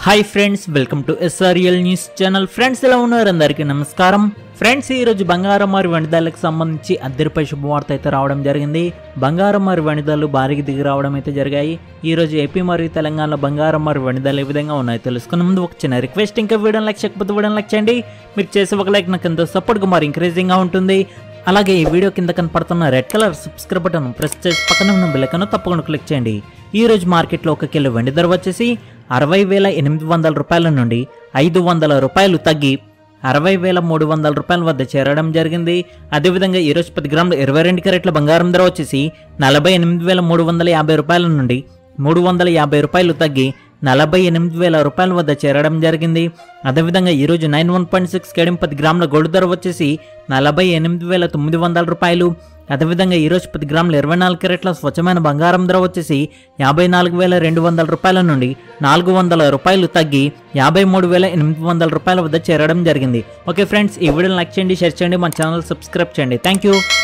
hi friends welcome to SRL news channel friends ఎలా ఉన్నారు అందరికీ నమస్కారం ఫ్రెండ్స్ ఈ రోజు బంగారం మరియు వెండిదాలకు సంబంధించి అద్దరిపై శుభవార్త అయితే రావడం జరిగింది బంగారం మరియు వెండిదాలు భారీగా దిగి రావడం అయితే జరిగాయి ఈ రోజు ఏపీ మరియు తెలంగాణలో బంగారం మరియు వెండిదాలు ఏ విధంగా ఉన్నాయో తెలుసుకున్న ముందు ఒక చిన్న రిక్వెస్ట్ ఇంకా వీడియో లైక్ చేయకపోతే వీడియో లైక్ చేయండి మీరు చేసే ఒక లైక్ నాకు ఎంతో సపోర్ట్గా మరి ఎంకరేజింగ్గా ఉంటుంది అలాగే ఈ వీడియో కింద కనపడుతున్న red colour subscribe button press చేసి పక్కన ఉన్న బెల్లకను తప్పకుండా క్లిక్ చేయండి ఈ రోజు మార్కెట్లో ఒక కిలో వెండి ధర వచ్చేసి అరవై వేల ఎనిమిది వందల రూపాయల నుండి ఐదు వందల రూపాయలు తగ్గి అరవై వేల మూడు వందల రూపాయల వద్ద చేరడం జరిగింది అదేవిధంగా ఈ రోజు పది గ్రాముల ఇరవై రెండు క్యారెట్ల బంగారం ధర వచ్చేసి నలభై ఎనిమిది వేల మూడు వందల యాభై రూపాయల నుండి మూడు వందల యాభై రూపాయలు తగ్గి నలభై ఎనిమిది వేల రూపాయల వద్ద చేరడం జరిగింది అదేవిధంగా ఈరోజు నైన్ వన్ పాయింట్ సిక్స్ కేడం పది గ్రాముల గోల్డ్ ధర వచ్చేసి నలభై ఎనిమిది వేల తొమ్మిది వందల రూపాయలు అదేవిధంగా ఈరోజు పది గ్రాముల ఇరవై నాలుగు క్యారెట్ల స్వచ్ఛమైన బంగారం ధర వచ్చేసి యాభై నాలుగు వేల రెండు వందల రూపాయల నుండి నాలుగు వందల రూపాయలు తగ్గి యాభై మూడు వేల ఎనిమిది వందల రూపాయల వద్ద చేరడం జరిగింది ఓకే ఫ్రెండ్స్ ఈ వీడియోని లైక్ చేయండి షేర్ చేయండి మన ఛానల్ సబ్స్క్రైబ్ చేయండి థ్యాంక్ యూ